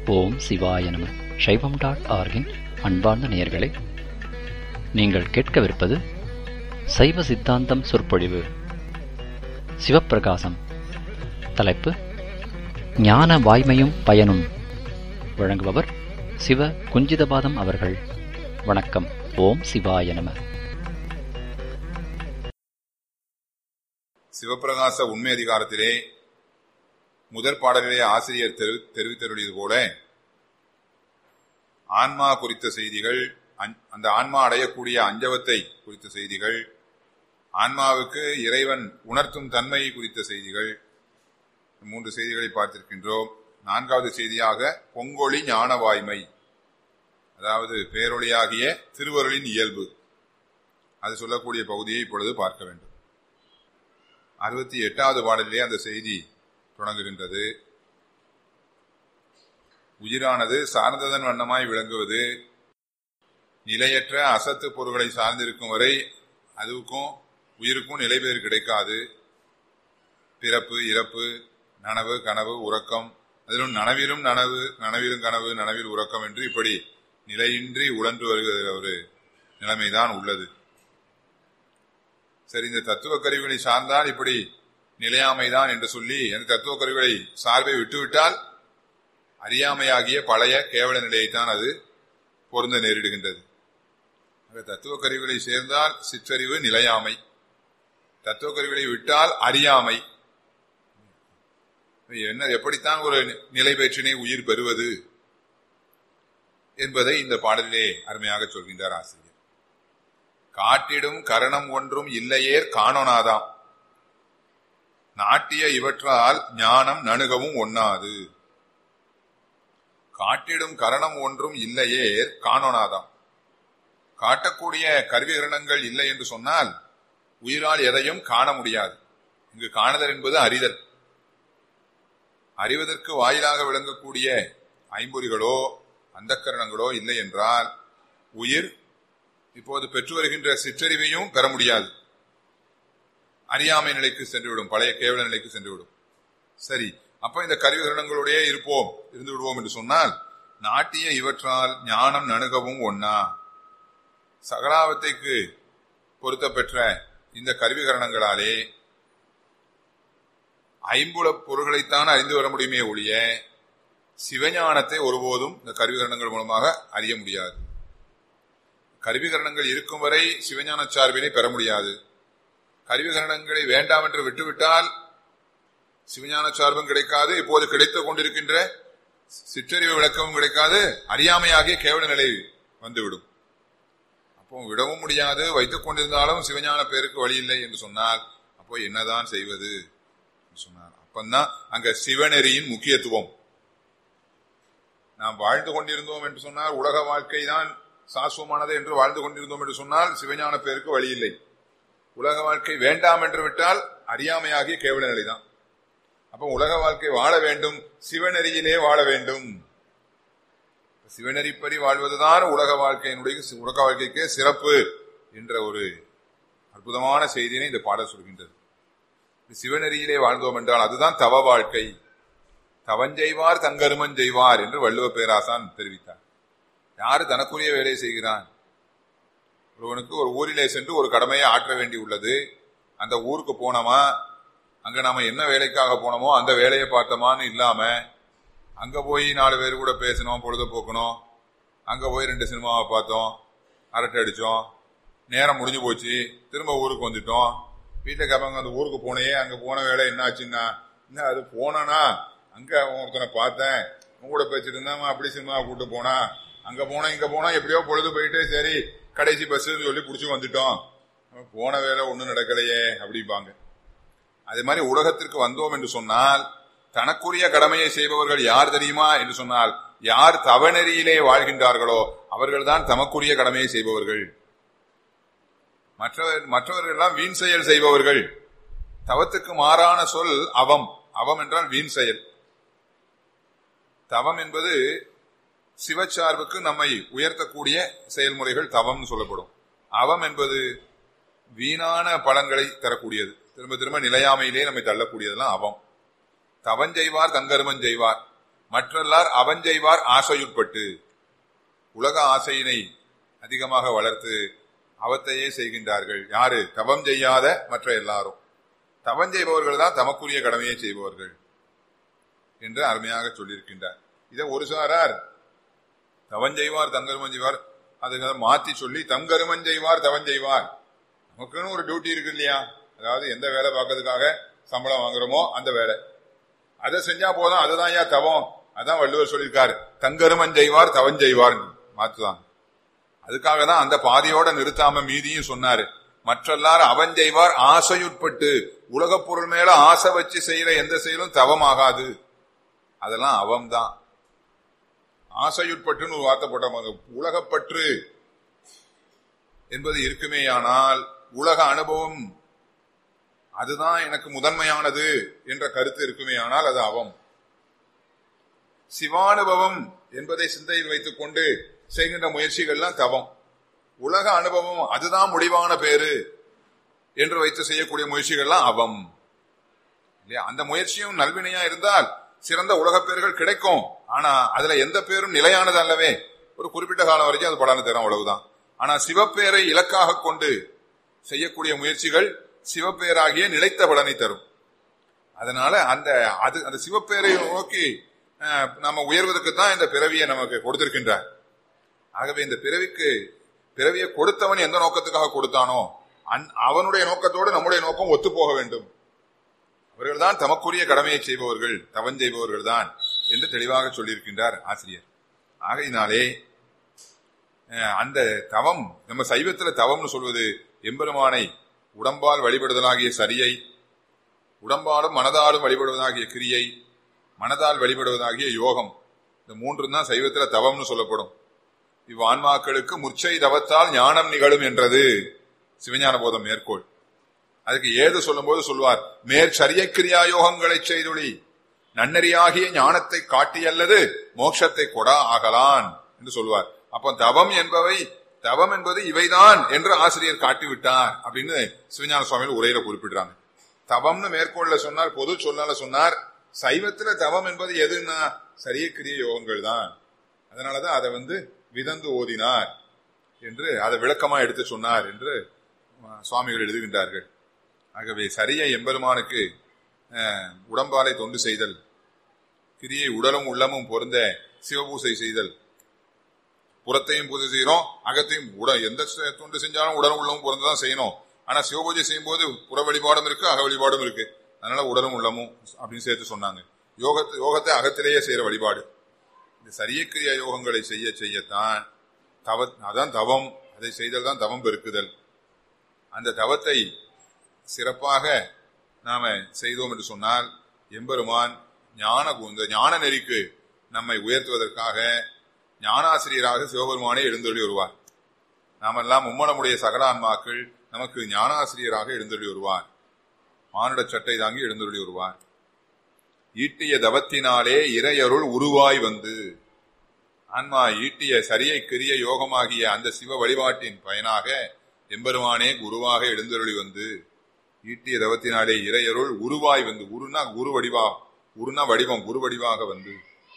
ஓம் சிவாய நம சைவம் டாட் ஆர்கின் அன்பார்ந்த நேயர்களே நீங்கள் கேட்கவிருப்பது சைவ சித்தாந்தம் சொற்பொழிவு சிவப்பிரகாசம் தலைப்பு ஞான வாய்மையும் பயனும் வழங்குபவர் சிவ குஞ்சிதபாதம் அவர்கள் வணக்கம் ஓம் சிவாய நம சிவப்பிரகாச உண்மை அதிகாரத்திலே முதற் பாடலிலே ஆசிரியர் தெரு தெரிவித்தருளியது போல ஆன்மா குறித்த செய்திகள் அஞ்- அந்த ஆன்மா அடையக்கூடிய அஞ்சவத்தை குறித்த செய்திகள் ஆன்மாவுக்கு இறைவன் உணர்த்தும் தன்மை குறித்த செய்திகள் மூன்று செய்திகளை பார்த்திருக்கின்றோம் நான்காவது செய்தியாக பொங்கொழி ஞான வாய்மை அதாவது பேரொளியாகிய திருவருளின் இயல்பு அது சொல்லக்கூடிய பகுதியை இப்பொழுது பார்க்க வேண்டும் அறுபத்தி எட்டாவது பாடலிலே அந்த செய்தி தொடங்குகின்றது உயிரானது சார்ந்ததன் வண்ணமாய் விளங்குவது நிலையற்ற அசத்து பொருள்களை சார்ந்திருக்கும் வரை அதுக்கும் உயிருக்கும் நிலைபெயர் கிடைக்காது பிறப்பு இறப்பு நனவு கனவு உறக்கம் அதிலும் நனவிலும் நனவு நனவிலும் கனவு நனவில் உறக்கம் என்று இப்படி நிலையின்றி உழன்று வருகிற ஒரு நிலைமைதான் உள்ளது சரி இந்த தத்துவ கருவிகளை சார்ந்தால் இப்படி நிலையாமைதான் என்று சொல்லி அந்த தத்துவ கருவிகளை சார்பை விட்டுவிட்டால் அறியாமையாகிய பழைய கேவல நிலையைத்தான் அது பொருந்த நேரிடுகின்றது ஆக தத்துவ கருவிகளை சேர்ந்தால் சிற்றறிவு நிலையாமை தத்துவ கருவிகளை விட்டால் அறியாமை என்ன எப்படித்தான் ஒரு நிலை பெற்றினை உயிர் பெறுவது என்பதை இந்த பாடலிலே அருமையாக சொல்கின்றார் ஆசிரியர் காட்டிடும் கரணம் ஒன்றும் இல்லையேர் காணோனாதாம் நாட்டிய இவற்றால் ஞானம் நணுகவும் ஒண்ணாது காட்டிடும் கரணம் ஒன்றும் இல்லையேர் காணோனாதாம் காட்டக்கூடிய கருவிகரணங்கள் இல்லை என்று சொன்னால் உயிரால் எதையும் காண முடியாது இங்கு காணுதல் என்பது அறிதல் அறிவதற்கு வாயிலாக விளங்கக்கூடிய ஐம்பொறிகளோ அந்தக்கரணங்களோ இல்லை என்றால் உயிர் இப்போது பெற்று வருகின்ற சிற்றறிவையும் பெற முடியாது அறியாமை நிலைக்கு சென்றுவிடும் பழைய கேவல நிலைக்கு சென்றுவிடும் சரி அப்ப இந்த கருவிகரணங்களோடயே இருப்போம் இருந்து விடுவோம் என்று சொன்னால் நாட்டிய இவற்றால் ஞானம் நணுகவும் ஒண்ணா சகலாவத்தைக்கு பொருத்த பெற்ற இந்த கருவிகரணங்களாலே ஐம்புல பொருள்களைத்தான் அறிந்து வர முடியுமே ஒழிய சிவஞானத்தை ஒருபோதும் இந்த கருவிகரணங்கள் மூலமாக அறிய முடியாது கருவிகரணங்கள் இருக்கும் வரை சிவஞான சார்பினை பெற முடியாது கருவிகரணங்களை வேண்டாம் என்று விட்டுவிட்டால் சிவஞான சார்பும் கிடைக்காது இப்போது கிடைத்துக் கொண்டிருக்கின்ற சிற்றறிவு விளக்கமும் கிடைக்காது அறியாமையாகிய கேவல நிலை வந்துவிடும் அப்போ விடவும் முடியாது வைத்துக் கொண்டிருந்தாலும் சிவஞான பேருக்கு வழி இல்லை என்று சொன்னால் அப்போ என்னதான் செய்வது என்று சொன்னார் அப்பந்தான் அங்க சிவநெறியின் முக்கியத்துவம் நாம் வாழ்ந்து கொண்டிருந்தோம் என்று சொன்னால் உலக வாழ்க்கை தான் சாஸ்வமானது என்று வாழ்ந்து கொண்டிருந்தோம் என்று சொன்னால் சிவஞான பேருக்கு வழி இல்லை உலக வாழ்க்கை வேண்டாம் என்று விட்டால் அறியாமையாகிய கேவல நிலைதான் அப்ப உலக வாழ்க்கை வாழ வேண்டும் சிவநெறியிலே வாழ வேண்டும் சிவநெறிப்படி வாழ்வதுதான் உலக வாழ்க்கையினுடைய உலக வாழ்க்கைக்கே சிறப்பு என்ற ஒரு அற்புதமான செய்தியினை இந்த பாடல் சொல்கின்றது சிவநெறியிலே வாழ்ந்தோம் என்றால் அதுதான் தவ வாழ்க்கை தவஞ்செய்வார் தங்கருமன் செய்வார் என்று வள்ளுவ பேராசான் தெரிவித்தார் யாரு தனக்குரிய வேலையை செய்கிறான் ஒருவனுக்கு ஒரு ஊரிலே சென்று ஒரு கடமையை ஆற்ற வேண்டி உள்ளது அந்த ஊருக்கு போனோமா அங்க நாம என்ன வேலைக்காக போனோமோ அந்த வேலையை பார்த்தோமான்னு இல்லாம அங்க போய் நாலு பேர் கூட பேசணும் பொழுத போக்கணும் அங்க போய் ரெண்டு சினிமாவை பார்த்தோம் அரட்டை அடிச்சோம் நேரம் முடிஞ்சு போச்சு திரும்ப ஊருக்கு வந்துட்டோம் வீட்டில் கேட்பாங்க அந்த ஊருக்கு போனே அங்க போன வேலை என்ன ஆச்சுன்னா என்ன அது போனனா அங்க ஒருத்தனை பார்த்தேன் உங்க கூட பேசிட்டு இருந்தா அப்படி சினிமா கூட்டு போனா அங்க போனா இங்க போனா எப்படியோ பொழுது போயிட்டு சரி கடைசி பஸ் சொல்லி புடிச்சு வந்துட்டோம் போன வேலை ஒண்ணும் நடக்கலையே அப்படிம்பாங்க அதே மாதிரி உலகத்திற்கு வந்தோம் என்று சொன்னால் தனக்குரிய கடமையை செய்பவர்கள் யார் தெரியுமா என்று சொன்னால் யார் தவநெறியிலே வாழ்கின்றார்களோ அவர்கள்தான் தமக்குரிய கடமையை செய்பவர்கள் மற்றவர் மற்றவர்கள் எல்லாம் வீண் செயல் செய்பவர்கள் தவத்துக்கு மாறான சொல் அவம் அவம் என்றால் வீண் செயல் தவம் என்பது சிவச்சார்புக்கு நம்மை உயர்த்தக்கூடிய செயல்முறைகள் தவம்னு சொல்லப்படும் அவம் என்பது வீணான பலன்களை தரக்கூடியது திரும்ப திரும்ப நிலையாமையிலே நம்மை தள்ளக்கூடியதெல்லாம் அவம் தவஞ்செய்வார் தங்கருமன் செய்வார் மற்றெல்லார் அவஞ்செய்வார் ஆசையுட்பட்டு உலக ஆசையினை அதிகமாக வளர்த்து அவத்தையே செய்கின்றார்கள் யாரு தவம் செய்யாத மற்ற எல்லாரும் தவம் செய்பவர்கள் தான் தமக்குரிய கடமையை செய்பவர்கள் என்று அருமையாக சொல்லியிருக்கின்றார் இதை ஒரு சாரார் தவம் செய்வார் தங்கருமன் செய்வார் அதுக்கு மாத்தி சொல்லி தங்கருமன் செய்வார் தவம் செய்வார் நமக்குன்னு ஒரு டியூட்டி இருக்கு இல்லையா அதாவது எந்த வேலை பார்க்கறதுக்காக சம்பளம் வாங்குறோமோ அந்த வேலை அதை செஞ்சா போதும் அதுதான் ஏன் தவம் அதான் வள்ளுவர் சொல்லியிருக்காரு தங்கருமன் செய்வார் தவம் செய்வார் மாத்துதான் அதுக்காக தான் அந்த பாதியோட நிறுத்தாம மீதியும் சொன்னாரு மற்றெல்லாரும் அவன் செய்வார் ஆசையுட்பட்டு உலகப் பொருள் மேல ஆசை வச்சு செய்யற எந்த செயலும் தவமாகாது அதெல்லாம் அவம் தான் ஆசையுட்பட்டுன்னு ஒரு வார்த்தை போட்ட உலகப்பற்று என்பது இருக்குமேயானால் உலக அனுபவம் அதுதான் எனக்கு முதன்மையானது என்ற கருத்து இருக்குமேயானால் அது அவம் சிவானுபவம் என்பதை சிந்தையில் வைத்துக் கொண்டு செய்கின்ற முயற்சிகள்லாம் தவம் உலக அனுபவம் அதுதான் முடிவான பேரு என்று வைத்து செய்யக்கூடிய முயற்சிகள்லாம் அவம் இல்லையா அந்த முயற்சியும் நல்வினையா இருந்தால் சிறந்த உலக பேர்கள் கிடைக்கும் ஆனா அதுல எந்த பேரும் நிலையானது அல்லவே ஒரு குறிப்பிட்ட காலம் வரைக்கும் அது பலனை தரும் அவ்வளவுதான் ஆனா சிவப்பேரை இலக்காக கொண்டு செய்யக்கூடிய முயற்சிகள் சிவப்பேராகிய நிலைத்த பலனை தரும் அதனால அந்த அது அந்த சிவப்பேரை நோக்கி அஹ், நம்ம உயர்வதற்கு தான் இந்த பிறவியை நமக்கு கொடுத்திருக்கின்றார் ஆகவே இந்த பிறவிக்கு பிறவியை கொடுத்தவன் எந்த நோக்கத்துக்காக கொடுத்தானோ அந்- அவனுடைய நோக்கத்தோடு நம்முடைய நோக்கம் ஒத்து போக வேண்டும் அவர்கள் தான் தமக்குரிய கடமையை செய்பவர்கள் தவம் செய்பவர்கள் தான் என்று தெளிவாக சொல்லியிருக்கின்றார் ஆசிரியர் ஆகையினாலே அஹ், அந்த தவம் நம்ம சைவத்துல தவம்னு சொல்வது எம்பெருமானை உடம்பால் வழிபடுதலாகிய சரியை உடம்பாலும் மனதாலும் வழிபடுவதாகிய கிரியை மனதால் வழிபடுவதாகிய யோகம் இந்த மூன்று தான் சைவத்துல தவம்னு சொல்லப்படும் இவ் ஆன்மாக்களுக்கு முச்சை தவத்தால் ஞானம் நிகழும் என்றது சிவஞான போதம் மேற்கோள் அதுக்கு ஏது சொல்லும்போது சொல்வார் மேற்சரிய கிரியா யோகங்களை செய்துளி நன்னறியாகிய ஞானத்தை காட்டி அல்லது மோட்சத்தை கொடா ஆகலான் என்று சொல்வார் அப்போ தவம் என்பவை தவம் என்பது இவைதான் என்று ஆசிரியர் காட்டிவிட்டார் அப்படின்னு சிவஞான சுவாமிகள் உரையில குறிப்பிடுறாங்க தவம்னு மேற்கோள்ல சொன்னார் பொது சொல்லால சொன்னார் சைவத்துல தவம் என்பது எதுன்னா சரிய கிரிய யோகங்கள் தான் அதனாலதான் அதை வந்து விதந்து ஓதினார் என்று அதை விளக்கமா எடுத்து சொன்னார் என்று அஹ், சுவாமிகள் எழுதுகின்றார்கள் ஆகவே சரிய எம்பெருமானுக்கு அஹ், உடம்பாலை தொண்டு செய்தல் கிரியை உடலும் உள்ளமும் பொருந்த சிவபூசை செய்தல் புறத்தையும் பூஜை செய்யறோம் அகத்தையும் உட எந்த ச- தொண்டு செஞ்சாலும் உடலும் உள்ளமும் பொருந்ததான் செய்யணும் ஆனா சிவபூஜை செய்யும் போது புற வழிபாடும் இருக்கு அக வழிபாடும் இருக்கு அதனால உடலும் உள்ளமும் அப்படின்னு சேர்த்து சொன்னாங்க யோகத்தை யோகத்தை அகத்திலேயே செய்யற வழிபாடு இந்த சரிய கிரியா யோகங்களை செய்ய செய்யத்தான் தவ அதான் தவம் அதை செய்தல் தான் தவம் பெருக்குதல் அந்த தவத்தை சிறப்பாக நாம செய்தோம் என்று சொன்னால் எம்பெருமான் ஞான கு- இந்த ஞான நெறிக்கு நம்மை உயர்த்துவதற்காக ஞானாசிரியராக சிவபெருமானே எழுந்தொழி வருவார் நாமெல்லாம் மும்மலமுடைய சகலான்மாக்கள் நமக்கு ஞானாசிரியராக எழுந்தொழி வருவார் மானுட சட்டை தாங்கி எழுந்தொழி வருவார் ஈட்டிய தவத்தினாலே இறையருள் உருவாய் வந்து ஆன்மா ஈட்டிய சரியை கிரிய யோகமாகிய அந்த சிவ வழிபாட்டின் பயனாக எம்பெருமானே குருவாக எழுந்தருளி வந்து ஈட்டிய தவத்தினாலே இறையருள் உருவாய் வந்து உருனா குரு வடிவா உருனா வடிவம் குரு வடிவாக வந்து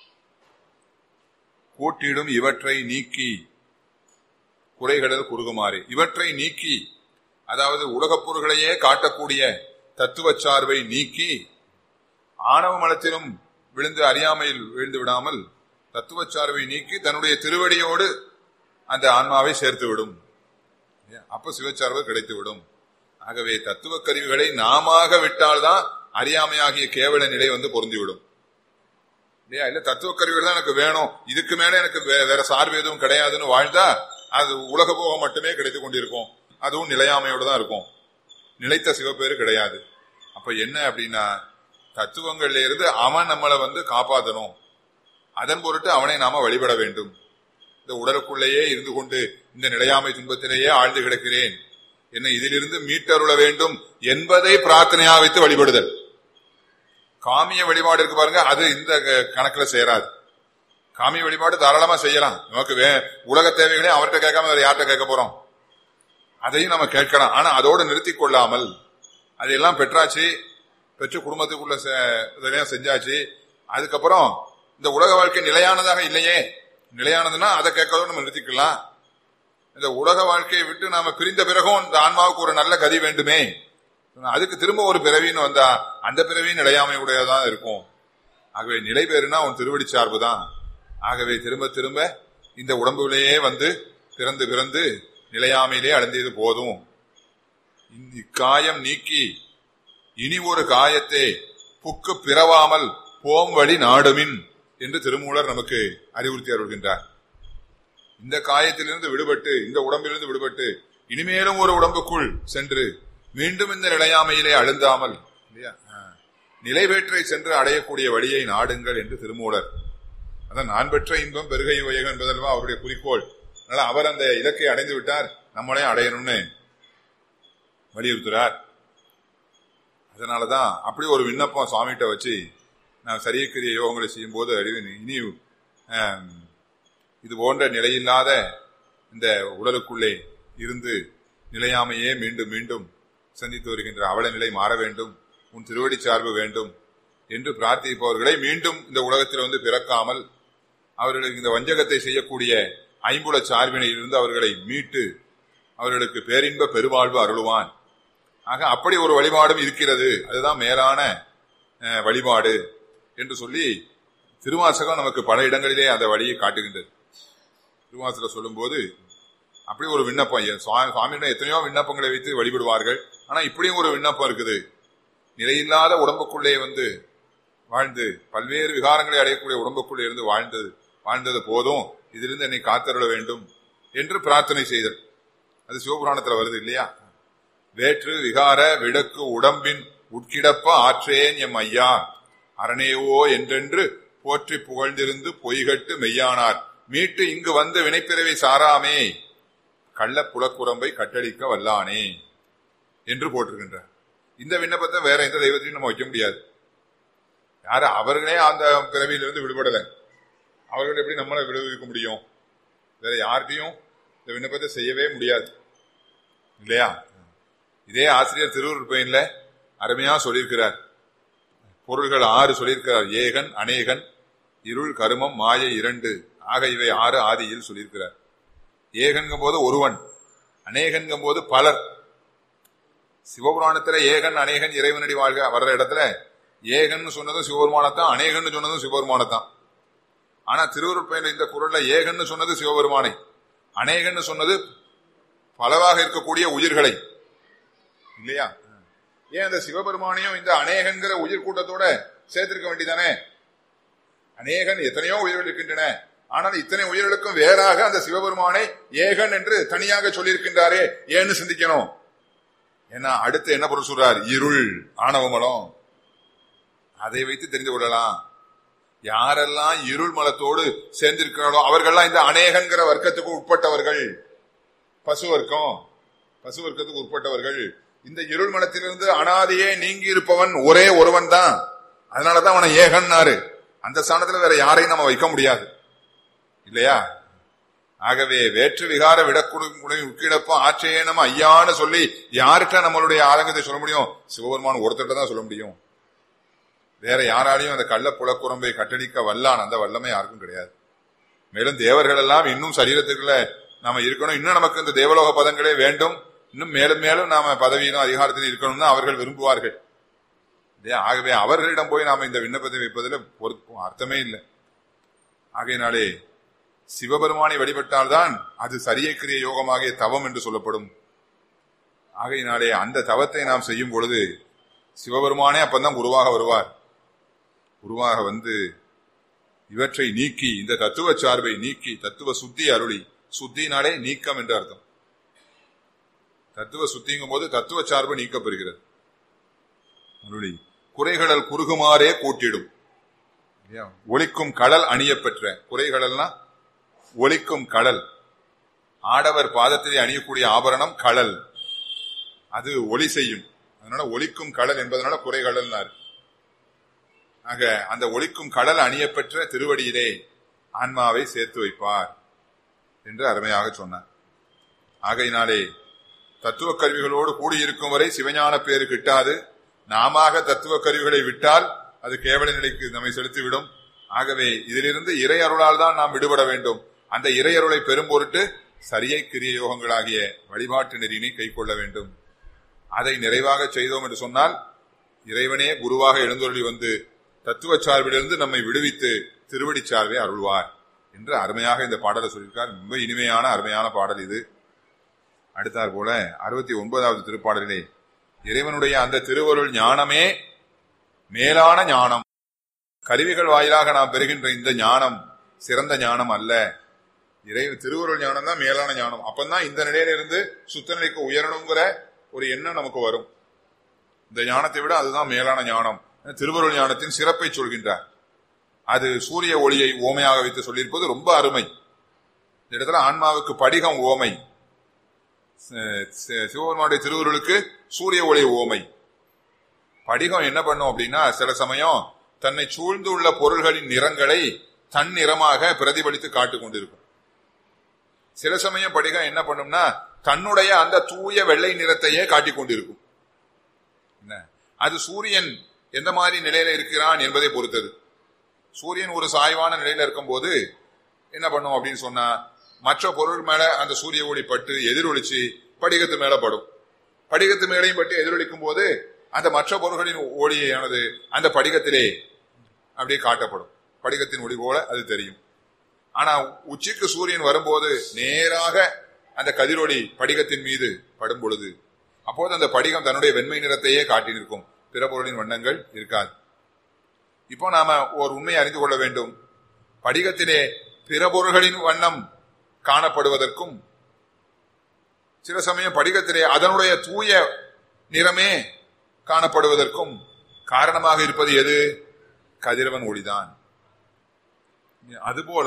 கூட்டிடும் இவற்றை நீக்கி குறைகடல் குறுகுமாறு இவற்றை நீக்கி அதாவது உலகப் பொருள்களையே காட்டக்கூடிய தத்துவச் சார்பை நீக்கி ஆணவ மலத்திலும் விழுந்து அறியாமையில் விழுந்து விடாமல் தத்துவச் சார்பை நீக்கி தன்னுடைய திருவடியோடு அந்த ஆன்மாவை சேர்த்து விடும் அப்ப சிவச்சார்பு கிடைத்து விடும் ஆகவே தத்துவ கருவிகளை நாமாக விட்டால்தான் அறியாமையாகிய கேவல நிலை வந்து பொருந்திவிடும் இல்லையா இல்ல தத்துவ கருவிகள் தான் எனக்கு வேணும் இதுக்கு மேல எனக்கு வே- வேற சார்பு எதுவும் கிடையாதுன்னு வாழ்ந்தா அது உலக போகம் மட்டுமே கிடைத்து கொண்டிருக்கும் அதுவும் நிலையாமையோடு தான் இருக்கும் நிலைத்த சிவப்பேரு கிடையாது அப்ப என்ன அப்படின்னா தத்துவங்கள்ல இருந்து அவன் நம்மளை வந்து காப்பாத்தணும் அதன் பொருட்டு அவனை நாம வழிபட வேண்டும் இந்த உடலுக்குள்ளேயே இருந்து கொண்டு இந்த நிலையாமை துன்பத்திலேயே ஆழ்ந்து கிடக்கிறேன் என்னை இதிலிருந்து மீட்டருள வேண்டும் என்பதை பிரார்த்தனையா வைத்து வழிபடுதல் காமிய வழிபாடு இருக்கு பாருங்க அது இந்த க- கணக்குல சேராது காமிய வழிபாடு தாராளமா செய்யலாம் நமக்கு வே உலக தேவைகளையும் அவர்கிட்ட கேட்காம வேற யார்கிட்ட கேட்க போறோம் அதையும் நம்ம கேட்கலாம் ஆனா அதோடு நிறுத்தி கொள்ளாமல் அதையெல்லாம் பெற்றாச்சு பெற்று குடும்பத்துக்குள்ள செ- இதெல்லாம் செஞ்சாச்சு அதுக்கப்புறம் இந்த உலக வாழ்க்கை நிலையானதாக இல்லையே நிலையானதுன்னா அதை கேட்கறதோ நம்ம நிறுத்திக்கலாம் இந்த உலக வாழ்க்கையை விட்டு நாம பிரிந்த பிறகும் இந்த ஆன்மாவுக்கு ஒரு நல்ல கதி வேண்டுமே அதுக்கு திரும்ப ஒரு பிறவின்னு வந்தா அந்த பிறவியும் நிலையாமை உடையதான் இருக்கும் ஆகவே நிலை பேருனா உன் திருவடி சார்பு தான் ஆகவே திரும்ப திரும்ப இந்த உடம்புலேயே வந்து பிறந்து பிறந்து நிலையாமையிலே அடைந்தது போதும் இக்காயம் நீக்கி இனி ஒரு காயத்தை புக்கு பிறவாமல் போம் வழி நாடுமின் என்று திருமூலர் நமக்கு அறிவுறுத்தி அருள்கின்றார் இந்த காயத்திலிருந்து விடுபட்டு இந்த உடம்பிலிருந்து விடுபட்டு இனிமேலும் ஒரு உடம்புக்குள் சென்று மீண்டும் இந்த நிலையாமையிலே அழுந்தாமல் இல்லையா நிலைவேற்றை சென்று அடையக்கூடிய வழியை நாடுங்கள் என்று திருமூலர் அதான் நான் பெற்ற இன்பம் பெருகை உயகம் என்பதல்வா அவருடைய குறிக்கோள் அதனால அவர் அந்த இலக்கை அடைந்து விட்டார் நம்மளே அடையணும்னு வலியுறுத்துறார் அதனாலதான் அப்படி ஒரு விண்ணப்பம் சுவாமிகிட்ட வச்சு நான் சரியக்கிரிய யோகங்களை செய்யும் போது அறிவு இனி இது போன்ற நிலையில்லாத இந்த உடலுக்குள்ளே இருந்து நிலையாமையே மீண்டும் மீண்டும் சந்தித்து வருகின்ற அவல நிலை மாற வேண்டும் உன் திருவடி சார்பு வேண்டும் என்று பிரார்த்திப்பவர்களை மீண்டும் இந்த உலகத்தில் வந்து பிறக்காமல் அவர்களுக்கு இந்த வஞ்சகத்தை செய்யக்கூடிய ஐம்புல சார்பினையிலிருந்து அவர்களை மீட்டு அவர்களுக்கு பேரின்ப பெருவாழ்வு அருளுவான் ஆக அப்படி ஒரு வழிபாடும் இருக்கிறது அதுதான் மேலான வழிபாடு என்று சொல்லி திருவாசகம் நமக்கு பல இடங்களிலே அந்த வழியை காட்டுகின்றது திருவாசல சொல்லும் போது அப்படி ஒரு விண்ணப்பம் சுவாமியிடம் எத்தனையோ விண்ணப்பங்களை வைத்து வழிபடுவார்கள் ஆனா இப்படியும் ஒரு விண்ணப்பம் இருக்குது நிலையில்லாத உடம்புக்குள்ளே வந்து வாழ்ந்து பல்வேறு விகாரங்களை அடையக்கூடிய உடம்புக்குள்ளே இருந்து வாழ்ந்தது வாழ்ந்தது போதும் இதிலிருந்து என்னை காத்தருள வேண்டும் என்று பிரார்த்தனை செய்தல் அது சிவபுராணத்துல வருது இல்லையா வேற்று விகார விடக்கு உடம்பின் உட்கிடப்ப ஆற்றேன் எம் ஐயா அரணேவோ என்றென்று போற்றி புகழ்ந்திருந்து பொய்கட்டு மெய்யானார் மீட்டு இங்கு வந்து வினைப்பிறவை சாராமே கள்ள புலக்குரம்பை கட்டளிக்க வல்லானே என்று போட்டிருக்கின்றார் இந்த விண்ணப்பத்தை வேற எந்த தெய்வத்தையும் நம்ம வைக்க முடியாது யாரு அவர்களே அந்த பிறவியிலிருந்து விடுபடல அவர்கள் எப்படி நம்மளை விடுவிக்க முடியும் வேற யார்கிட்டையும் இந்த விண்ணப்பத்தை செய்யவே முடியாது இல்லையா இதே ஆசிரியர் திருவூர் பையன்ல அருமையா சொல்லியிருக்கிறார் பொருள்கள் ஆறு சொல்லியிருக்கிறார் ஏகன் அநேகன் இருள் கருமம் மாயை இரண்டு ஆக இவை ஆறு ஆதியில் சொல்லியிருக்கிறார் ஏகன்கும் போது ஒருவன் அநேகன்கும் போது பலர் சிவபுராணத்துல ஏகன் அநேகன் இறைவனடி வாழ்க வர்ற இடத்துல ஏகன் சொன்னதும் சிவபெருமானத்தான் அநேகன் சொன்னதும் சிவபெருமானத்தான் ஆனா திருவருட்பயன் இந்த குரல்ல ஏகன்னு சொன்னது சிவபெருமானை அநேகன்னு சொன்னது பலவாக இருக்கக்கூடிய உயிர்களை இல்லையா ஏன் அந்த சிவபெருமானையும் இந்த அநேகங்கிற உயிர் கூட்டத்தோட சேர்த்திருக்க வேண்டியதானே அநேகன் எத்தனையோ உயிர்கள் இருக்கின்றன ஆனால் இத்தனை உயிர்களுக்கும் வேறாக அந்த சிவபெருமானை ஏகன் என்று தனியாக சொல்லியிருக்கின்றாரே ஏன்னு சிந்திக்கணும் ஏன்னா அடுத்து என்ன பொருள் சொல்றார் இருள் ஆணவமலம் அதை வைத்து தெரிந்து கொள்ளலாம் யாரெல்லாம் இருள் மலத்தோடு சேர்ந்திருக்கிறாரோ அவர்கள்லாம் இந்த அநேகன்கிற வர்க்கத்துக்கு உட்பட்டவர்கள் பசு வர்க்கம் பசு வர்க்கத்துக்கு உட்பட்டவர்கள் இந்த இருள் மலத்திலிருந்து அனாதையே நீங்கி இருப்பவன் ஒரே ஒருவன் தான் அதனாலதான் அவனை ஏகன்னாரு அந்த ஸ்தானத்துல வேற யாரையும் நம்ம வைக்க முடியாது இல்லையா ஆகவே வேற்று விகார விடக்குழு உட்கிடப்போம் ஆற்றையே நம்ம ஐயான்னு சொல்லி யார்கிட்ட நம்மளுடைய ஆதங்கத்தை சொல்ல முடியும் சிவபெருமான் ஒருத்தர்கிட்ட தான் சொல்ல முடியும் வேற யாராலையும் அந்த கள்ள புலக்குரம்பை கட்டளிக்க வல்லான் அந்த வல்லமை யாருக்கும் கிடையாது மேலும் தேவர்கள் எல்லாம் இன்னும் சரீரத்துக்குள்ள நாம இருக்கணும் இன்னும் நமக்கு இந்த தேவலோக பதங்களே வேண்டும் இன்னும் மேலும் மேலும் நாம பதவியிலும் அதிகாரத்திலும் இருக்கணும்னு அவர்கள் விரும்புவார்கள் இல்லையா ஆகவே அவர்களிடம் போய் நாம இந்த விண்ணப்பத்தை வைப்பதில் பொறுப்பும் அர்த்தமே இல்லை ஆகையினாலே சிவபெருமானை வழிபட்டால்தான் அது சரியக்கிரிய யோகமாகிய தவம் என்று சொல்லப்படும் ஆகையினாலே அந்த தவத்தை நாம் செய்யும் பொழுது சிவபெருமானே அப்பந்தான் உருவாக வருவார் உருவாக வந்து இவற்றை நீக்கி இந்த தத்துவ சார்பை நீக்கி தத்துவ சுத்தி அருளி சுத்தினாலே நீக்கம் என்று அர்த்தம் தத்துவ சுத்திங்கும் போது தத்துவ சார்பு நீக்கப்படுகிறது அருளி குறைகளல் குறுகுமாறே கூட்டிடும் ஒலிக்கும் கடல் அணிய பெற்ற குறைகளல்னா ஒலிக்கும் கடல் ஆடவர் பாதத்திலே அணியக்கூடிய ஆபரணம் கடல் அது ஒளி செய்யும் அதனால ஒலிக்கும் கடல் என்பதனால குறைகடல்னார் ஆக அந்த ஒலிக்கும் கடல் அணியப்பெற்ற திருவடியிலே ஆன்மாவை சேர்த்து வைப்பார் என்று அருமையாக சொன்னார் ஆகையினாலே தத்துவ கருவிகளோடு கூடியிருக்கும் வரை சிவஞான பேரு கிட்டாது நாம தத்துவ கருவிகளை விட்டால் அது கேவல நிலைக்கு நம்மை செலுத்திவிடும் ஆகவே இதிலிருந்து இறை அருளால் தான் நாம் விடுபட வேண்டும் அந்த இறை அருளை பெரும் பொருட்டு சரியை கிரிய யோகங்களாகிய வழிபாட்டு நெறியினை கை கொள்ள வேண்டும் அதை நிறைவாக செய்தோம் என்று சொன்னால் இறைவனே குருவாக எழுந்தொருளி வந்து தத்துவ சார்பிலிருந்து நம்மை விடுவித்து திருவடி சார்பை அருள்வார் என்று அருமையாக இந்த பாடலை சொல்லியிருக்கார் ரொம்ப இனிமையான அருமையான பாடல் இது அடுத்தாற் போல அறுபத்தி ஒன்பதாவது திருப்பாடலிலே இறைவனுடைய அந்த திருவருள் ஞானமே மேலான ஞானம் கருவிகள் வாயிலாக நாம் பெறுகின்ற இந்த ஞானம் சிறந்த ஞானம் அல்ல இறை திருவருள் ஞானம் தான் மேலான ஞானம் அப்பந்தான் இந்த நிலையில இருந்து சுத்த நிலைக்கு உயரணுங்கிற ஒரு எண்ணம் நமக்கு வரும் இந்த ஞானத்தை விட அதுதான் மேலான ஞானம் திருவருள் ஞானத்தின் சிறப்பை சொல்கின்றார் அது சூரிய ஒளியை ஓமையாக வைத்து சொல்லியிருப்பது ரொம்ப அருமை இந்த இடத்துல ஆன்மாவுக்கு படிகம் ஓமை சிவபெருமானுடைய திருவருளுக்கு சூரிய ஒளி ஓமை படிகம் என்ன பண்ணும் அப்படின்னா சில சமயம் தன்னை சூழ்ந்துள்ள பொருள்களின் நிறங்களை தன் நிறமாக பிரதிபலித்து காட்டுக் கொண்டிருக்கும் சில சமயம் படிகம் என்ன பண்ணும்னா தன்னுடைய அந்த தூய வெள்ளை நிறத்தையே காட்டிக் கொண்டிருக்கும் என்ன அது சூரியன் எந்த மாதிரி நிலையில இருக்கிறான் என்பதை பொறுத்தது சூரியன் ஒரு சாய்வான நிலையில இருக்கும்போது என்ன பண்ணும் அப்படின்னு சொன்னா மற்ற பொருள் மேல அந்த சூரிய ஒளி பட்டு எதிரொலிச்சு படிகத்து மேல படும் படிகத்து மேலையும் பட்டு எதிரொலிக்கும் போது அந்த மற்ற பொருள்களின் ஒளியானது அந்த படிகத்திலே அப்படியே காட்டப்படும் படிகத்தின் ஒளி போல அது தெரியும் ஆனா உச்சிக்கு சூரியன் வரும்போது நேராக அந்த கதிரொளி படிகத்தின் மீது படும் பொழுது அப்போது அந்த படிகம் தன்னுடைய வெண்மை நிறத்தையே காட்டி நிற்கும் பிற பொருளின் வண்ணங்கள் இருக்காது இப்போ நாம ஒரு உண்மையை அறிந்து கொள்ள வேண்டும் படிகத்திலே பிற பொருள்களின் வண்ணம் காணப்படுவதற்கும் சில சமயம் படிகத்திலே அதனுடைய தூய நிறமே காணப்படுவதற்கும் காரணமாக இருப்பது எது கதிரவன் ஒளிதான் அதுபோல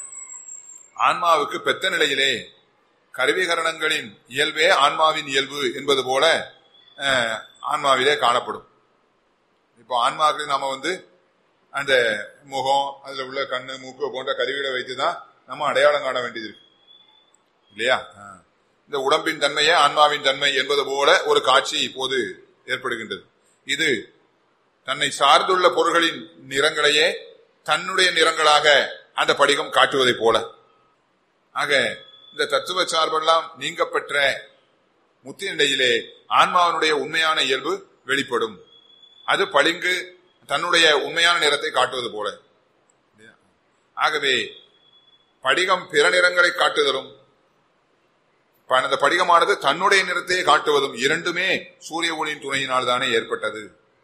ஆன்மாவுக்கு பெத்த நிலையிலே கருவிகரணங்களின் இயல்பே ஆன்மாவின் இயல்பு என்பது போல ஆன்மாவிலே காணப்படும் இப்போ ஆன்மாக்களில் நாம வந்து அந்த முகம் அதுல உள்ள கண்ணு மூக்கு போன்ற கருவிகளை வைத்துதான் நம்ம அடையாளம் காண வேண்டியது இருக்கு இல்லையா இந்த உடம்பின் தன்மையே ஆன்மாவின் தன்மை என்பது போல ஒரு காட்சி இப்போது ஏற்படுகின்றது இது தன்னை சார்ந்துள்ள பொருள்களின் நிறங்களையே தன்னுடைய நிறங்களாக அந்த படிகம் காட்டுவதை போல ஆக இந்த தத்துவ சார்பெல்லாம் நீங்க பெற்ற முத்தி நிலையிலே ஆன்மாவினுடைய உண்மையான இயல்பு வெளிப்படும் அது பளிங்கு தன்னுடைய உண்மையான நிறத்தை காட்டுவது போல ஆகவே படிகம் பிற நிறங்களை காட்டுதலும் அந்த படிகமானது தன்னுடைய நிறத்தையே காட்டுவதும் இரண்டுமே சூரிய ஒளியின் துணையினால் தானே ஏற்பட்டது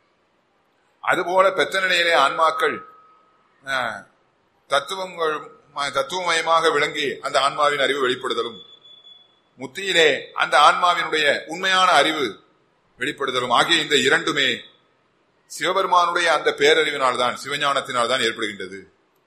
அதுபோல பெத்த நிலையிலே ஆன்மாக்கள் தத்துவங்கள் தத்துவமயமாக விளங்கி அந்த ஆன்மாவின் அறிவு வெளிப்படுதலும் முத்தியிலே அந்த ஆன்மாவினுடைய உண்மையான அறிவு வெளிப்படுதலும் ஆகிய இந்த இரண்டுமே சிவபெருமானுடைய அந்த பேரறிவினால் தான் சிவஞானத்தினால் தான் ஏற்படுகின்றது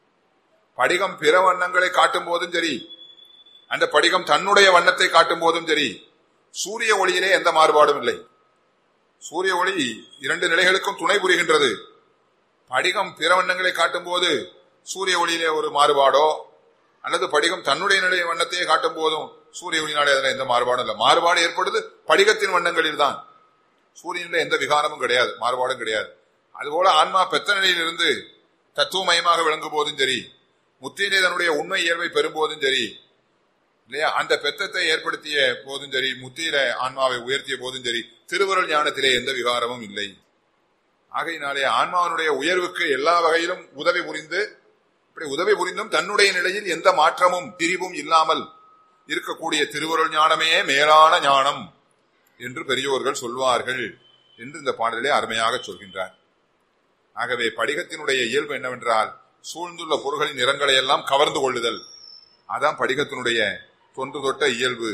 படிகம் பிற வண்ணங்களை காட்டும் போதும் சரி அந்த படிகம் தன்னுடைய வண்ணத்தை காட்டும் போதும் சரி சூரிய ஒளியிலே எந்த மாறுபாடும் இல்லை சூரிய ஒளி இரண்டு நிலைகளுக்கும் துணை புரிகின்றது படிகம் பிற வண்ணங்களை காட்டும் போது சூரிய ஒளியிலே ஒரு மாறுபாடோ அல்லது படிகம் தன்னுடைய நிலை வண்ணத்தையே காட்டும் போதும் சூரிய ஒளியினாலே அதில் எந்த மாறுபாடும் இல்லை மாறுபாடு ஏற்படுது படிகத்தின் வண்ணங்களில் தான் சூரியனில் எந்த விகாரமும் கிடையாது மாறுபாடும் கிடையாது அதுபோல ஆன்மா பெத்த நிலையிலிருந்து தத்துவமயமாக விளங்கும் போதும் சரி முத்தியிலே தன்னுடைய உண்மை இயல்பை பெறும் போதும் சரி இல்லையா அந்த பெத்தத்தை ஏற்படுத்திய போதும் சரி முத்தியில ஆன்மாவை உயர்த்திய போதும் சரி திருவருள் ஞானத்திலே எந்த விகாரமும் இல்லை ஆகையினாலே ஆன்மாவனுடைய உயர்வுக்கு எல்லா வகையிலும் உதவி புரிந்து இப்படி உதவி புரிந்தும் தன்னுடைய நிலையில் எந்த மாற்றமும் திரிவும் இல்லாமல் இருக்கக்கூடிய திருவருள் ஞானமே மேலான ஞானம் என்று பெரியோர்கள் சொல்வார்கள் என்று இந்த பாடலிலே அருமையாக சொல்கின்றார் ஆகவே படிகத்தினுடைய இயல்பு என்னவென்றால் சூழ்ந்துள்ள பொருள்களின் நிறங்களை எல்லாம் கவர்ந்து கொள்ளுதல் அதான் படிகத்தினுடைய தொன்று தொட்ட இயல்பு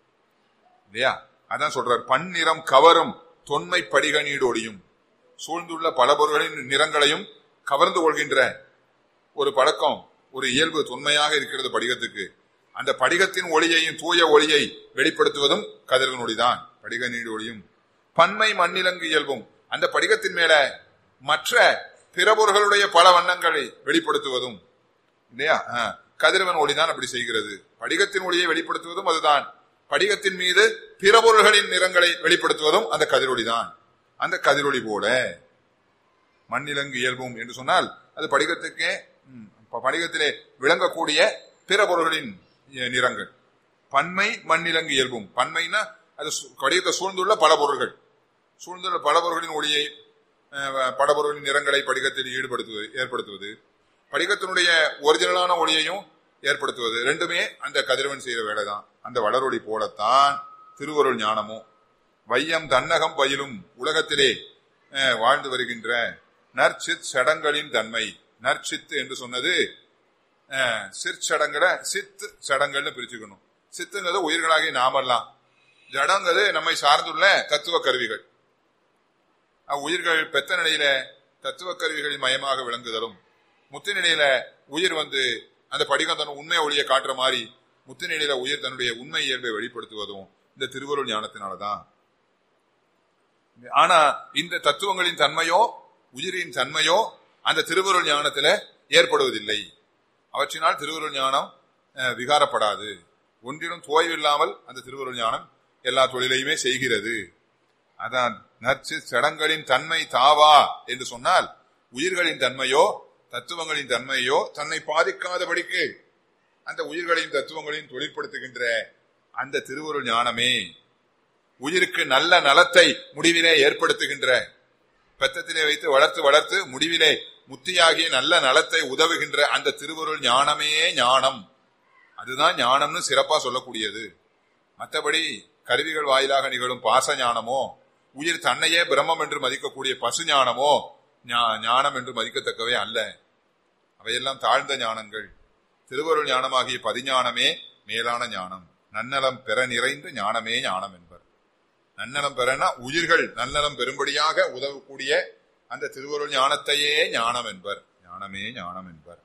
இல்லையா அதான் சொல்றார் பன்னிறம் கவரும் தொன்மை படிக நீடோடியும் சூழ்ந்துள்ள பல பொருள்களின் நிறங்களையும் கவர்ந்து கொள்கின்ற ஒரு பழக்கம் ஒரு இயல்பு தொன்மையாக இருக்கிறது படிகத்துக்கு அந்த படிகத்தின் ஒளியையும் தூய ஒளியை வெளிப்படுத்துவதும் கதிரவன் ஒளிதான் படிக நீடு ஒளியும் பன்மை மண்ணிலங்கு இயல்பும் அந்த படிகத்தின் மேல மற்ற பிறபொருளுடைய பல வண்ணங்களை வெளிப்படுத்துவதும் இல்லையா கதிரவன் ஒளிதான் அப்படி செய்கிறது படிகத்தின் ஒளியை வெளிப்படுத்துவதும் அதுதான் படிகத்தின் மீது பிறபொருள்களின் நிறங்களை வெளிப்படுத்துவதும் அந்த கதிரொளிதான் அந்த கதிரொளி போல மண்ணிலங்கு இயல்பும் என்று சொன்னால் அது படிகத்துக்கே ம், ப- படிகத்திலே விளங்கக்கூடிய பிற பொருள்களின் அஹ், நிறங்கள் பன்மை மண்ணிலங்கு இயல்பும் பன்மைனா அது சு- படிகத்தை சூழ்ந்துள்ள பல பொருள்கள் சூழ்ந்துள்ள பல பொருள்களின் ஒளியை அஹ், பல பொருள்களின் நிறங்களை படிகத்தில் ஈடுபடுத்துவது ஏற்படுத்துவது படிகத்தினுடைய ஒரிஜினலான ஒளியையும் ஏற்படுத்துவது ரெண்டுமே அந்த கதிரவன் செய்யற வேலைதான் அந்த வளரொளி போலத்தான் திருவருள் ஞானமும் வையம் தன்னகம் பயிலும் உலகத்திலே அஹ், வாழ்ந்து வருகின்ற நற்சித் சடங்களின் தன்மை நற்சித்து என்று சொன்னது அஹ், சிற்சடங்களை சித்து சடங்கள்னு பிரிச்சுக்கணும் சித்துங்கிறது உயிர்களாகிய நாமெல்லாம் ஜடங்கிறது நம்மை சார்ந்துள்ள தத்துவ கருவிகள் அஹ், உயிர்கள் பெத்த நிலையில தத்துவ கருவிகளின் மயமாக விளங்குதலும் முத்து நிலையில உயிர் வந்து அந்த படிகம் தன் உண்மை ஒளியை காட்டுற மாதிரி முத்து நிலையில உயிர் தன்னுடைய உண்மை இயல்பை வெளிப்படுத்துவதும் இந்த திருவருள் ஞானத்தினாலதான் ஆனா இந்த தத்துவங்களின் தன்மையோ உயிரின் தன்மையோ அந்த திருவருள் ஞானத்துல ஏற்படுவதில்லை அவற்றினால் திருவருள் ஞானம் அஹ், விகாரப்படாது ஒன்றிலும் தோய்வில்லாமல் அந்த திருவருள் ஞானம் எல்லா தொழிலையுமே செய்கிறது அதான் நச்சு சடங்களின் தன்மை தாவா என்று சொன்னால் உயிர்களின் தன்மையோ தத்துவங்களின் தன்மையோ தன்னை பாதிக்காதபடிக்கு அந்த உயிர்களையும் தத்துவங்களையும் தொழிற்படுத்துகின்ற அந்த திருவருள் ஞானமே உயிருக்கு நல்ல நலத்தை முடிவிலே ஏற்படுத்துகின்ற பெத்தத்திலே வைத்து வளர்த்து வளர்த்து முடிவிலே முத்தியாகிய நல்ல நலத்தை உதவுகின்ற அந்த திருவருள் ஞானமே ஞானம் அதுதான் ஞானம்னு சிறப்பா சொல்லக்கூடியது மற்றபடி கருவிகள் வாயிலாக நிகழும் பாச ஞானமோ உயிர் தன்னையே பிரம்மம் என்று மதிக்கக்கூடிய பசு ஞானமோ ஞா- ஞானம் என்று மதிக்கத்தக்கவே அல்ல அவையெல்லாம் தாழ்ந்த ஞானங்கள் திருவருள் ஞானமாகிய பதிஞானமே மேலான ஞானம் நன்னலம் பெற நிறைந்த ஞானமே ஞானம் என்பர் நன்னலம் பெறனா உயிர்கள் நன்னலம் பெறும்படியாக உதவக்கூடிய அந்த திருவருள் ஞானத்தையே ஞானம் என்பர் ஞானமே ஞானம் என்பர்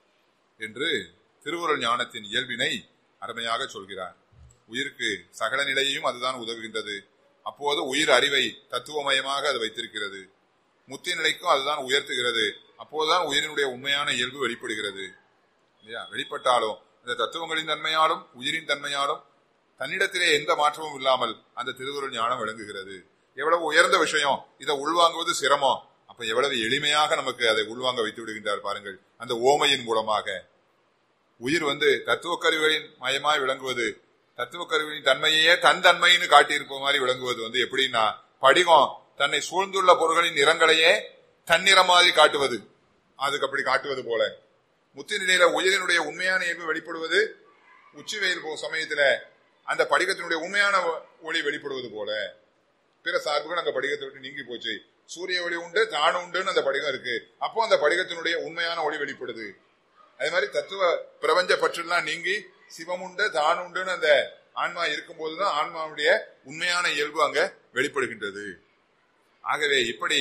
என்று திருவருள் ஞானத்தின் இயல்பினை அருமையாக சொல்கிறார் உயிருக்கு சகல நிலையையும் அதுதான் உதவுகின்றது அப்போது உயிர் அறிவை தத்துவமயமாக அது வைத்திருக்கிறது முத்தி நிலைக்கும் அதுதான் உயர்த்துகிறது அப்போதுதான் உயிரினுடைய உண்மையான இயல்பு வெளிப்படுகிறது இல்லையா வெளிப்பட்டாலும் இந்த தத்துவங்களின் தன்மையாலும் உயிரின் தன்மையாலும் தன்னிடத்திலே எந்த மாற்றமும் இல்லாமல் அந்த திருவருள் ஞானம் விளங்குகிறது எவ்வளவு உயர்ந்த விஷயம் இதை உள்வாங்குவது சிரமம் அப்ப எவ்வளவு எளிமையாக நமக்கு அதை உள்வாங்க வைத்து விடுகின்றார் பாருங்கள் அந்த ஓமையின் மூலமாக உயிர் வந்து தத்துவ கருவிகளின் மயமாய் விளங்குவது தத்துவ கருவியின் தன்மையே தன் தன்மைன்னு காட்டியிருப்ப மாதிரி விளங்குவது வந்து எப்படின்னா படிகம் தன்னை சூழ்ந்துள்ள பொருள்களின் நிறங்களையே தன்னிறம் மாதிரி காட்டுவது அதுக்கு அப்படி காட்டுவது போல முத்தி நிலையில உயிரினுடைய உண்மையான இயல்பு வெளிப்படுவது உச்சி வெயில் போ சமயத்துல அந்த படிகத்தினுடைய உண்மையான ஒ- ஒளி வெளிப்படுவது போல பிற சார்புகள் அந்த படிகத்தை விட்டு நீங்கி போச்சு சூரிய ஒளி உண்டு தானு உண்டுன்னு அந்த படிகம் இருக்கு அப்போ அந்த படிகத்தினுடைய உண்மையான ஒளி வெளிப்படுது அதே மாதிரி தத்துவ பிரபஞ்ச பற்றெல்லாம் நீங்கி சிவம் உண்டு தான் உண்டுன்னு அந்த ஆன்மா இருக்கும்போதுதான் ஆன்மாவுடைய உண்மையான இயல்பு அங்க வெளிப்படுகின்றது ஆகவே இப்படி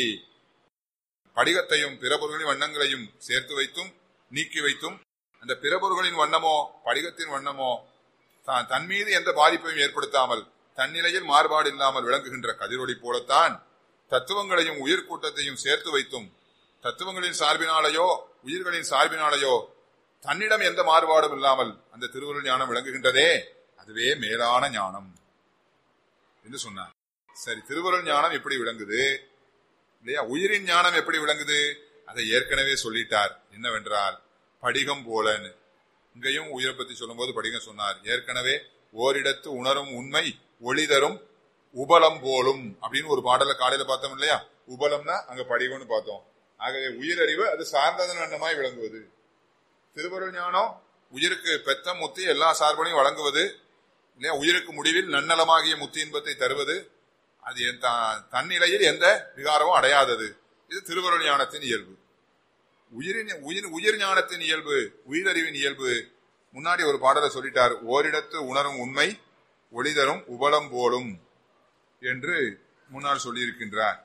படிகத்தையும் பிறபொருளின் வண்ணங்களையும் சேர்த்து வைத்தும் நீக்கி வைத்தும் அந்த பிறபொருள்களின் வண்ணமோ படிகத்தின் வண்ணமோ தான் தன் மீது எந்த பாதிப்பையும் ஏற்படுத்தாமல் தன்னிலையில் மாறுபாடு இல்லாமல் விளங்குகின்ற கதிரொளி போலத்தான் தத்துவங்களையும் உயிர் கூட்டத்தையும் சேர்த்து வைத்தும் தத்துவங்களின் சார்பினாலேயோ உயிர்களின் சார்பினாலேயோ தன்னிடம் எந்த மாறுபாடும் இல்லாமல் அந்த திருவருள் ஞானம் விளங்குகின்றதே அதுவே மேலான ஞானம் என்று சொன்னார் சரி திருவருள் ஞானம் எப்படி விளங்குது இல்லையா உயிரின் ஞானம் எப்படி விளங்குது அதை ஏற்கனவே சொல்லிட்டார் என்னவென்றால் படிகம் போலன்னு இங்கேயும் உயிரை பத்தி சொல்லும்போது படிகம் சொன்னார் ஏற்கனவே ஓரிடத்து உணரும் உண்மை ஒளிதரும் உபலம் போலும் அப்படின்னு ஒரு பாடல காலையில பார்த்தோம் இல்லையா உபலம்னா அங்க படிகம்னு பார்த்தோம் ஆகவே உயிரறிவு அது சார்ந்ததன் வண்ணமாய் விளங்குவது திருவருள் ஞானம் உயிருக்கு பெத்த முத்தி எல்லா சார்பனையும் வழங்குவது இல்லையா உயிருக்கு முடிவில் நன்னலமாகிய முத்தி இன்பத்தை தருவது அது என் த- தன்னிலையில் எந்த விகாரமும் அடையாதது இது திருவருள் ஞானத்தின் இயல்பு உயிரின் உயிர் உயிர் ஞானத்தின் இயல்பு உயிரறிவின் இயல்பு முன்னாடி ஒரு பாடலை சொல்லிட்டார் ஓரிடத்து உணரும் உண்மை ஒளிதரும் உபலம் போலும் என்று முன்னால் சொல்லியிருக்கின்றார்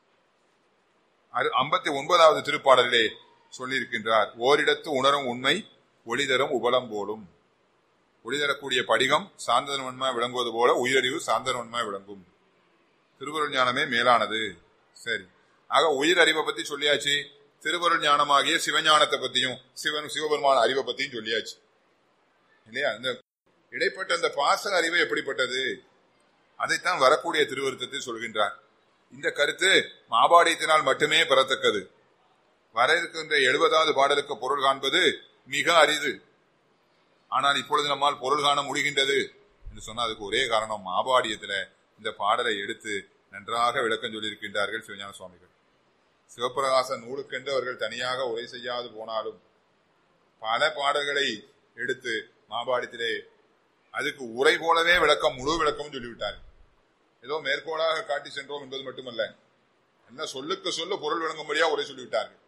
ஐம்பத்தி ஒன்பதாவது திருப்பாடலிலே சொல்லியிருக்கின்றார் ஓரிடத்து உணரும் உண்மை ஒளிதரும் உபலம் போலும் ஒளிதரக்கூடிய படிகம் சாந்தனவன்மாய் விளங்குவது போல உயிரறிவு சாந்தனவன்மாய் விளங்கும் திருவருள் ஞானமே மேலானது சரி ஆக உயிர் அறிவை பத்தி சொல்லியாச்சு திருவருள் ஞானமாகிய சிவஞானத்தை பத்தியும் சிவன் சிவபெருமான அறிவை பத்தியும் சொல்லியாச்சு இல்லையா இந்த இடைப்பட்ட அந்த பாச அறிவு எப்படிப்பட்டது அதைத்தான் வரக்கூடிய திருவருத்தத்தில் சொல்கின்றார் இந்த கருத்து மாபாடியத்தினால் மட்டுமே பெறத்தக்கது வர இருக்கின்ற எழுபதாவது பாடலுக்கு பொருள் காண்பது மிக அரிது ஆனால் இப்பொழுது நம்மால் பொருள் காண முடிகின்றது என்று சொன்னால் அதுக்கு ஒரே காரணம் மாபாடியத்துல இந்த பாடலை எடுத்து நன்றாக விளக்கம் சொல்லியிருக்கின்றார்கள் சிவஞான சுவாமிகள் சிவபிரகாச நூலுக்கென்று அவர்கள் தனியாக உரை செய்யாது போனாலும் பல பாடல்களை எடுத்து மாபாடியத்திலே அதுக்கு உரை போலவே விளக்கம் முழு விளக்கம் சொல்லிவிட்டார் ஏதோ மேற்கோளாக காட்டி சென்றோம் என்பது மட்டுமல்ல என்ன சொல்லுக்கு சொல்ல பொருள் விளங்கும்படியா உரை சொல்லிவிட்டார்கள்